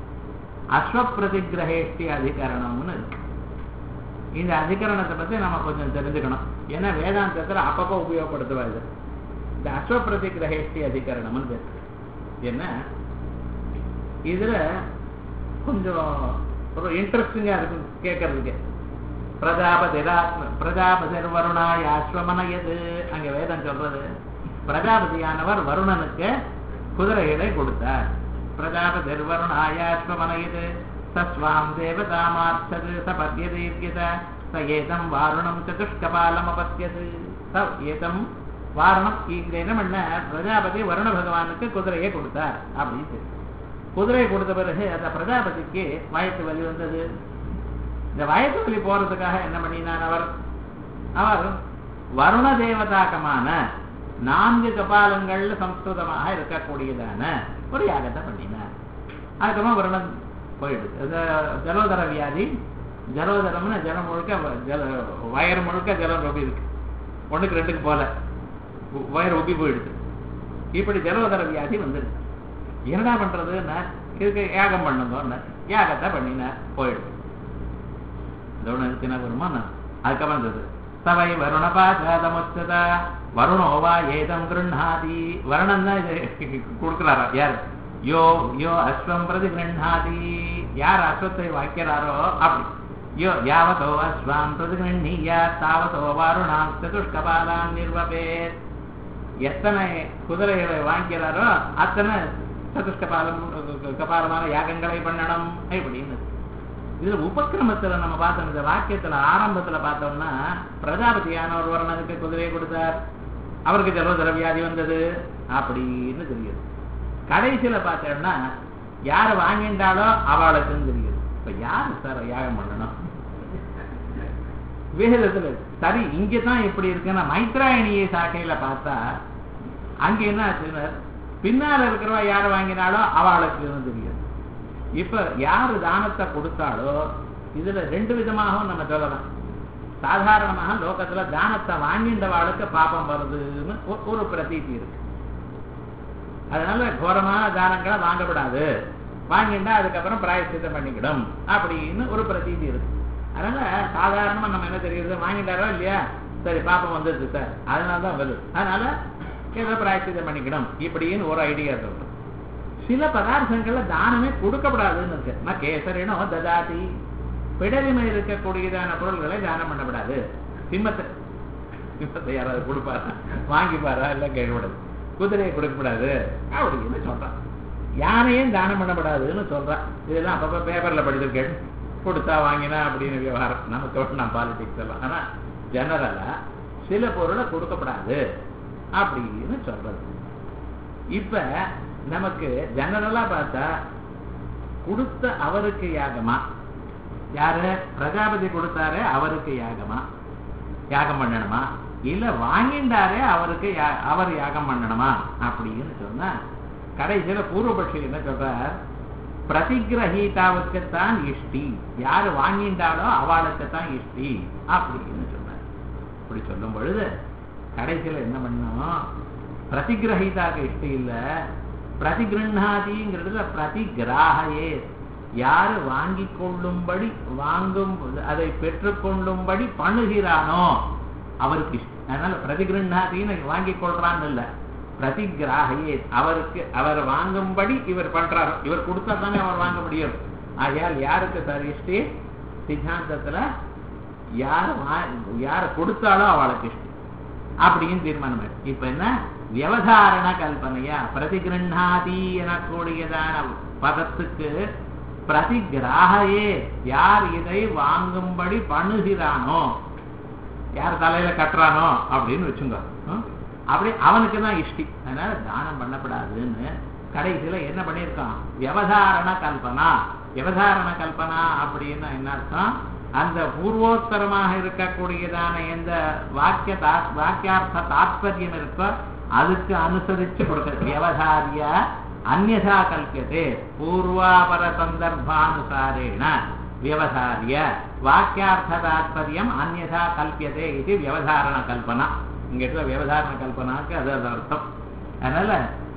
அஸ்வப்பிரதிகிரகேஷ்டி அதிகரணம்னு இருக்கு இந்த அதிகரணத்தை பத்தி நம்ம கொஞ்சம் தெரிஞ்சுக்கணும் ஏன்னா வேதாந்தத்துல அப்பப்போ உபயோகப்படுத்துவா இது இந்த அஸ்வப்பிரதிகிரகேஷ்டி அதிகரணம்னு பேர் என்ன இதுல கொஞ்சம் ஒரு இன்ட்ரெஸ்டிங்கா இருக்கும் கேட்கறதுக்கு பிரஜாபதிரா பிரஜாபதிர் வருணாய் அஸ்வமனயது அங்க வேதம் சொல்றது பிரஜாபதியானவர் வருணனுக்கு குதிரைகளை கொடுத்தார் பிரஜாபதிர் வருணாயாஸ்வமனயது சஸ்வாம் தேவதாமார்த்தது ச பத்யதேவியத ச ஏதம் வாருணம் சதுஷ்கபாலம் அபத்தியது ச ஏதம் வாரணம் இங்க என்ன பண்ண பிரஜாபதி வருண பகவானுக்கு குதிரையை கொடுத்தார் அப்படின்னு குதிரையை கொடுத்த பிறகு அந்த பிரஜாபதிக்கு வயத்து வலி வந்தது இந்த வயத்து வலி போறதுக்காக என்ன பண்ணினார் அவர் அவர் வருண தேவதாக்கமான நான்கு கபாலங்கள்ல சம்ஸ்கிருதமாக இருக்கக்கூடியதான ஒரு யாகத்தை பண்ணினார் அதுக்கப்புறம் வருணன் போயிடுது இந்த ஜலோதர வியாதி ஜலோதரம்னு ஜலம் முழுக்க ஜல வயர் முழுக்க ஜலம் ரொப்பி இருக்கு ஒண்ணுக்கு ரெண்டுக்கு போல வயர் உப்பி போயிடுது இப்படி ஜலோதர வியாதி வந்துடுது என்னடா பண்றதுன்னா இதுக்கு யாகம் பண்ணுங்க யாகத்தை பண்ணினார் போயிடுது இந்த ஒண்ணு இருக்குன்னா வருமா அதுக்கப்புறம் இருந்தது சவை வருண பாசாதமுச்சத வருணோவா ஏதம் கிருண்ணாதி வருணன் தான் இது கொடுக்கிறாரா யார் யோ யோ அஸ்வம் பிரதி கிருண்ணாதி யார் அஸ்வத்தை வாய்க்கிறாரோ அப்படி யோ யாவதோ அஸ்வாம் பிரதி கிருண்ணீயா தாவதோ வருணாம் சதுஷ்கபாலாம் நிர்வபேத் எத்தனை குதிரைகளை வாங்கிக்கிறாரோ அத்தனை சதுஷ்கபாலம் கபாலமான யாகங்களை பண்ணணும் இப்படின்னு இதுல உபக்கிரமத்துல நம்ம பார்த்தோம் இந்த வாக்கியத்துல ஆரம்பத்துல பார்த்தோம்னா பிரஜாபதியான ஒரு வருணனுக்கு குதிரையை கொடுத்தார் அவருக்கு ஜலோதர வியாதி வந்தது அப்படின்னு தெரியுது கடைசியில பார்த்தோம்னா யார் வாங்கிட்டாலோ அவளுக்குன்னு தெரியுது இப்ப யாரு சார் யாகம் பண்ணணும் வேதத்துல சரி இங்கதான் எப்படி இருக்குன்னா மைத்ராயணியை சாக்கையில பார்த்தா அங்க என்ன ஆச்சுன்னா பின்னால இருக்கிறவா யார் வாங்கினாலோ அவளுக்குன்னு தெரியுது இப்ப யாரு தானத்தை கொடுத்தாலோ இதுல ரெண்டு விதமாகவும் நம்ம சொல்லலாம் சாதாரணமாக லோகத்துல தானத்தை வாங்கின்றவாளுக்கு பாப்பம் வருதுன்னு ஒரு பிரதீதி இருக்கு அதனால கோரமான தானங்களை வாங்கப்படாது வாங்கிண்டா அதுக்கப்புறம் பிராயசித்தம் பண்ணிக்கிடும் அப்படின்னு ஒரு பிரதீதி இருக்கு அதனால சாதாரணமா நம்ம என்ன தெரியுது வாங்கிட்டாரோ இல்லையா சரி பாப்பம் வந்துருது சார் அதனாலதான் வருது அதனால ஏதோ பிராயசித்தம் பண்ணிக்கிடும் இப்படின்னு ஒரு ஐடியா சொல்றோம் சில பதார்த்தங்கள்ல தானமே கொடுக்கப்படாதுன்னு இருக்கு நான் கேசரினோ ததாதி பிடரிமை இருக்கக்கூடியதான பொருள்களை தானம் பண்ணப்படாது சிம்மத்தை சிம்மத்தை யாராவது கொடுப்பாரா வாங்கிப்பாரா இல்ல கேட்கக்கூடாது குதிரையை கொடுக்கப்படாது அப்படின்னு சொல்றான் யானையும் தானம் பண்ணப்படாதுன்னு சொல்றான் இதெல்லாம் அப்பப்ப பேப்பர்ல படிச்சிருக்கேன் கொடுத்தா வாங்கினா அப்படின்னு விவகாரம் நமக்கு நான் பாலிடிக்ஸ் எல்லாம் ஆனா ஜெனரலா சில பொருளை கொடுக்கப்படாது அப்படின்னு சொல்றது இப்ப நமக்கு ஜெனரலா பார்த்தா கொடுத்த அவருக்கு யாகமா யாரு பிரஜாபதி கொடுத்தாரு அவருக்கு யாகமா யாகம் பண்ணணுமா இல்ல வாங்கிண்டாரே அவருக்கு அவர் யாகம் பண்ணணுமா அப்படின்னு சொன்னா கடைசியில பூர்வபட்சி என்ன சொல்றார் பிரதிகிரகீதாவுக்குத்தான் இஷ்டி யாரு வாங்கிண்டாலோ அவளுக்குத்தான் இஷ்டி அப்படின்னு சொன்னார் இப்படி சொல்லும் பொழுது கடைசியில என்ன பண்ணோம் பிரதிகிரகிதாக்கு இஷ்டம் இல்ல பிரதிகிருண்ணாதிங்கிறதுல பிரதிகிராகையே யாரு வாங்கி கொள்ளும்படி வாங்கும் அதை பெற்றுக்கொள்ளும்படி பண்ணுகிறானோ அவருக்கு இஷ்டம் அதனால பிரதிகிருண்ணாதின்னு வாங்கி கொள்றான்னு இல்ல பிரதிகிராகையே அவருக்கு அவர் வாங்கும்படி இவர் பண்றாரு இவர் கொடுத்தா தானே அவர் வாங்க முடியும் ஆகையால் யாருக்கு சார் இஷ்டி சித்தாந்தத்துல யார் யார கொடுத்தாலோ அவளுக்கு இஷ்டம் அப்படின்னு தீர்மானம் இப்ப என்ன வியவதாரண கல்பனையா பிரதிகிருண்ணாதி எனக்கூடியதான பதத்துக்கு பிரதிகிராகையே யார் இதை வாங்கும்படி பண்ணுகிறானோ யார் தலையில கட்டுறானோ அப்படின்னு வச்சுங்க அப்படி அவனுக்கு தான் இஷ்டி அதனால தானம் பண்ணப்படாதுன்னு கடைசியில என்ன பண்ணியிருக்கோம் வியவதாரண கல்பனா வியவதாரண கல்பனா அப்படின்னா என்ன அர்த்தம் அந்த பூர்வோத்தரமாக இருக்கக்கூடியதான எந்த வாக்கிய தா- வாக்கியார்த்த தாத்பரியம் இருக்கோ அதுக்கு அனுசரிச்சு கொடுக்க வியவதாரிய அந்யதா கல்பியதே பூர்வாபர சந்தர்ப்பானுசாரேண வியவதாரிய வாக்கியார்த்த தாத்பரியம் அந்யதா கல்பியதே இது வியவதாரண கல்பனா இங்க இருக்கிற வியவதாரண கல்பனாக்கு அது அது அர்த்தம் அதனால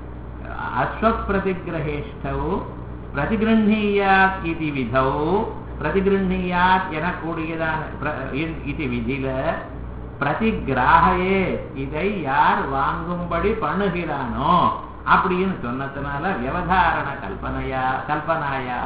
அஸ்வப்பிரதிகிரகேஷ்டௌ பிரதிகிருஹீயாத் இது விதௌ பிரதிகிருஹீயாத் எனக்கூடியதான பிர- இ- இது விதியில பிரதிகிராகையே இதை யார் வாங்கும்படி பண்ணுகிறானோ அப்படின்னு சொன்னதுனால வியவதாரண கல்பனையா கல்பனாயாக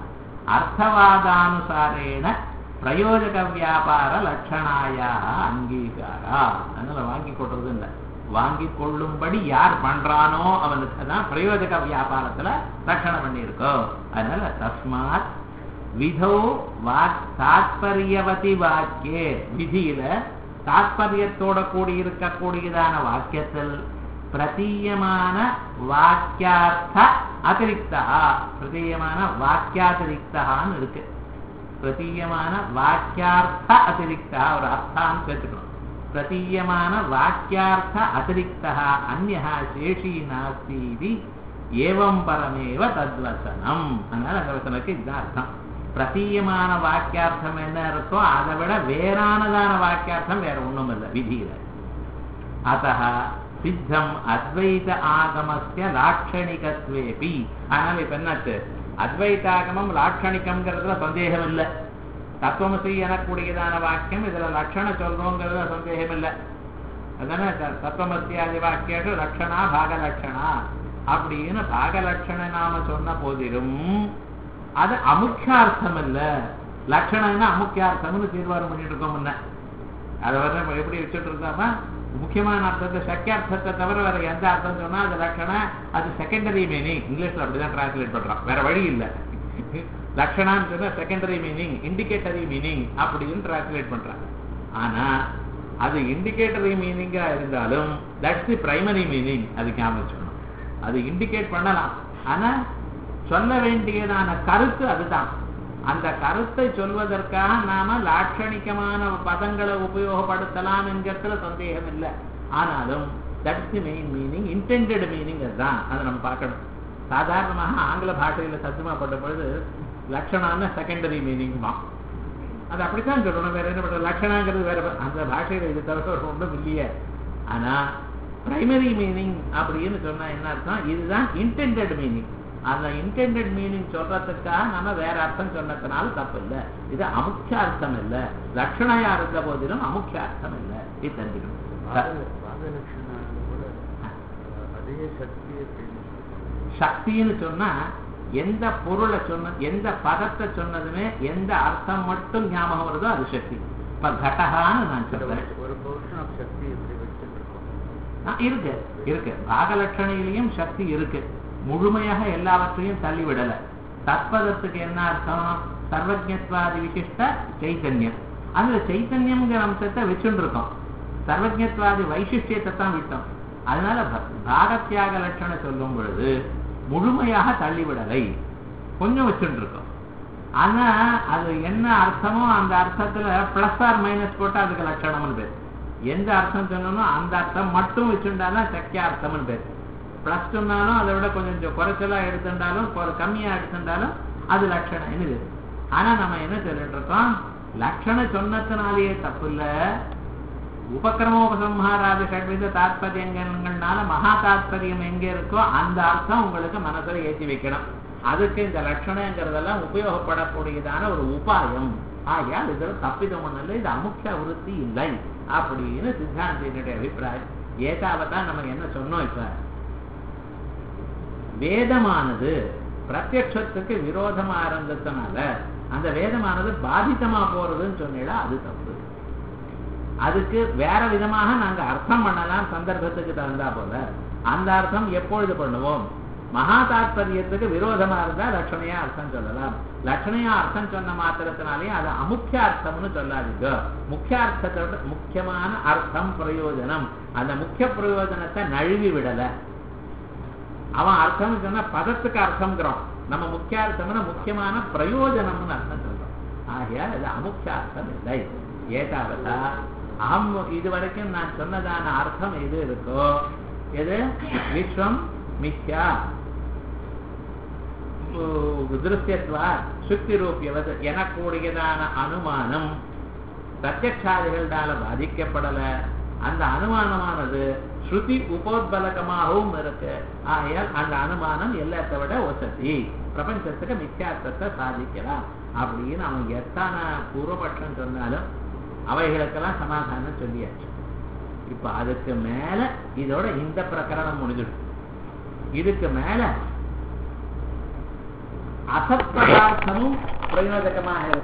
அர்த்தவாதானுசாரேன பிரயோஜக வியாபார லட்சணாயாக அங்கீகாரா அதனால வாங்கி கொள்றது இல்லை வாங்கி கொள்ளும்படி யார் பண்றானோ அவனுக்கு தான் பிரயோஜக வியாபாரத்துல ரட்சணை பண்ணியிருக்கோ அதனால தஸ்மாத் விதோ வாக் தாத்பரியவதி வாக்கியே விதியில தாத்பரியத்தோட கூடி இருக்கக்கூடியதான வாக்கியத்தில் பிரதீயமான வாக்கியார்த்த அதிரிக்தா பிரதீயமான வாக்கியாதிரிக்தான்னு இருக்கு பிரதீயமான வாக்கியார்த்த அதிரிக்தா ஒரு அர்த்தான்னு சேர்த்துக்கணும் பிரதீயமான வாக்கியார்த்த அதிரிக்தா அந்யா சேஷி நாஸ்தி இது ஏவம் பரமேவ தத்வசனம் அதனால அந்த வசனத்துக்கு இதுதான் அர்த்தம் பிரதீயமான வாக்கியார்த்தம் என்ன இருக்கோ அதை விட வேறானதான வாக்கியார்த்தம் வேற ஒண்ணும் இல்லை விதியில அத்தः சித்தம் அத்வைத ஆகமஸ்ய லாட்சணிகத்வேபி ஆனால் இப்ப என்னாச்சு அத்வைதாகமம் லாட்சணிகம்ங்கிறதுல சந்தேகம் இல்லை தத்துவமசி எனக்கூடியதான வாக்கியம் இதுல லட்சண சொல்றோங்கிறதுல சந்தேகம் இல்லை அதானே த- தத்துவமசியாதி வாக்கியம் லட்சணா பாகலட்சணா அப்படின்னு பாகலட்சண நாம சொன்ன போதிலும் அது அமுக்கியார்த்தம் இல்ல லட்சணம்னா அமுக்கியார்த்தம்னு தீர்மானம் பண்ணிட்டு இருக்கோம் முன்ன அதை வந்து நம்ம எப்படி வச்சுட்டு இருந்தோம்னா முக்கியமான அர்த்தத்தை சக்கியார்த்தத்தை தவிர வேற எந்த அர்த்தம் சொன்னா அது லட்சணம் அது செகண்டரி மீனிங் இங்கிலீஷ்ல அப்படிதான் டிரான்ஸ்லேட் பண்றோம் வேற வழி இல்லை லட்சணான்னு சொன்னா செகண்டரி மீனிங் இண்டிகேட்டரி மீனிங் அப்படின்னு டிரான்ஸ்லேட் பண்றாங்க ஆனா அது இண்டிகேட்டரி மீனிங்கா இருந்தாலும் தட்ஸ் தி பிரைமரி மீனிங் அது ஞாபகம் வச்சுக்கணும் அது இண்டிகேட் பண்ணலாம் ஆனா சொல்ல வேண்டியதான கருத்து அதுதான் அந்த கருத்தை சொல்வதற்காக நாம லாட்சணிகமான பதங்களை உபயோகப்படுத்தலாம் என்கிறதுல சந்தேகம் இல்லை ஆனாலும் that's the main meaning intended meaning அதுதான் அதை நம்ம பார்க்கணும் சாதாரணமாக ஆங்கில பாஷையில தர்ஜுமாப்பட்ட பொழுது லட்சணான செகண்டரி மீனிங் தான் அது அப்படித்தான் சொல்லணும் வேற என்ன பண்ற லட்சணாங்கிறது வேற ப- அந்த பாஷையில இது தவிர வேற ஒன்றும் இல்லையே ஆனா பிரைமரி மீனிங் அப்படின்னு சொன்னா என்ன அர்த்தம் இதுதான் இன்டெண்டட் மீனிங் அந்த இன்டெண்டட் மீனிங் சொல்றதுக்காக நம்ம வேற அர்த்தம் சொன்னதுனால தப்பு இல்லை இது அமுக்கிய அர்த்தம் இல்லை லட்சணையா இருந்த போதிலும் அமுக்கிய அர்த்தம் இல்லை இது தெரிஞ்சுக்கணும் பாத- பாதலட்சணான்னு கூட அதிக சக்தி அப்படின்னு சொல்றாங்க. சக்தின்னு சொன்னா எந்த பொருளை சொன்ன எந்த பதத்தை சொன்னதுமே எந்த அர்த்தம் மட்டும் ஞாபகம் வருதோ அது சக்தி இப்ப கடகான்னு நான் சொல்றேன் ஒரு போர்ஷன் ஆஃப் சக்தி எப்படி வச்சுட்டு இருக்கோம் ஆ, இருக்கு இருக்கு பாகலட்சணையிலையும் சக்தி இருக்கு முழுமையாக எல்லாவற்றையும் தள்ளிவிடல தத்பதத்துக்கு என்ன அர்த்தம் சர்வஜத்வாதி விசிஷ்ட சைத்தன்யம் அந்த சைத்தன்யம்ங்கிற அம்சத்தை வச்சுட்டு இருக்கோம் சர்வஜத்வாதி வைசிஷ்டியத்தை தான் விட்டோம் அதனால ப- பாகத்தியாக லட்சணம் சொல்லும் பொழுது முழுமையாக தள்ளிவிடலை கொஞ்சம் வச்சுட்டு இருக்கோம் ஆனா அது என்ன அர்த்தமோ அந்த அர்த்தத்துல பிளஸ் ஆர் மைனஸ் போட்டா அதுக்கு லட்சணம்னு பேர் எந்த அர்த்தம் சொன்னோமோ அந்த அர்த்தம் மட்டும் வச்சுட்டாதான் சக்கிய அர்த்தம்னு பேர் பிளஸ் சொன்னாலும் அதை விட கொஞ்சம் குறைச்சலா எடுத்துட்டாலும் கொ- கம்மியா எடுத்துட்டாலும் அது லட்சணம் என்னது ஆனா நம்ம என்ன சொல்லிட்டு இருக்கோம் லட்சணம் சொன்னதுனாலேயே தப்பு இல்ல உபக்கிரமோபசம்ஹாராதி ஷட்வித தாத்பரியங்கள்னால மகா தாத்பரியம் எங்க இருக்கோ அந்த அர்த்தம் உங்களுக்கு மனசுல ஏற்றி வைக்கணும் அதுக்கு இந்த லட்சணங்கிறதெல்லாம் உபயோகப்படக்கூடியதான ஒரு உபாயம் ஆகையால் இதுல தப்பிதம் ஒண்ணு இல்லை இது அமுக்கிய விருத்தி இல்லை அப்படின்னு சித்தாந்தியினுடைய அபிப்பிராயம் ஏதாவதா நம்ம என்ன சொன்னோம் இப்ப வேதமானது பிரத்யக்ஷத்துக்கு விரோதமா இருந்ததுனால அந்த வேதமானது பாதித்தமா போறதுன்னு சொன்னீங்களா அது தப்பு அதுக்கு வேற விதமாக நாங்க அர்த்தம் பண்ணலாம் சந்தர்ப்பத்துக்கு தகுந்தா போல அந்த அர்த்தம் எப்பொழுது பண்ணுவோம் மகா தாத்பரியத்துக்கு விரோதமா இருந்தா லட்சணையா அர்த்தம் சொல்லலாம் லட்சணையா அர்த்தம் சொன்ன மாத்திரத்தினாலே அது அமுக்கிய அர்த்தம்னு சொல்லாதீங்க முக்கிய அர்த்தத்தோட முக்கியமான அர்த்தம் பிரயோஜனம் அந்த முக்கிய பிரயோஜனத்தை நழுவி விடல அவன் அர்த்தம் சொன்னா பதத்துக்கு அர்த்தம்ங்கிறோம் நம்ம முக்கியார்த்தம்னா முக்கியமான பிரயோஜனம்னு அர்த்தம் சொல்றோம் ஆகையால் இது அமுக்கியார்த்தம் இல்லை ஏதாவதா அகம் இது வரைக்கும் நான் சொன்னதான அர்த்தம் எது இருக்கோ எது விஸ்வம் மித்யா திருஷ்யத்வா சுத்தி ரூபியவது எனக்கூடியதான அனுமானம் பிரத்யக்ஷாதிகளால பாதிக்கப்படல அந்த அனுமானமானது ஸ்ருதி உபோத்பலகமாகவும் இருக்கு ஆகையால் அந்த அனுமானம் எல்லாத்தை விட வசதி பிரபஞ்சத்துக்கு மித்யார்த்தத்தை சாதிக்கலாம் அப்படின்னு அவன் எத்தனை பூர்வபட்சம் சொன்னாலும் அவைகளுக்கெல்லாம் சமாதானம் சொல்லியாச்சு இப்ப அதுக்கு மேல இதோட இந்த பிரகரணம் முடிஞ்சிடும் இதுக்கு மேல அசத் பதார்த்தமும் பிரயோஜகமாக இருக்கு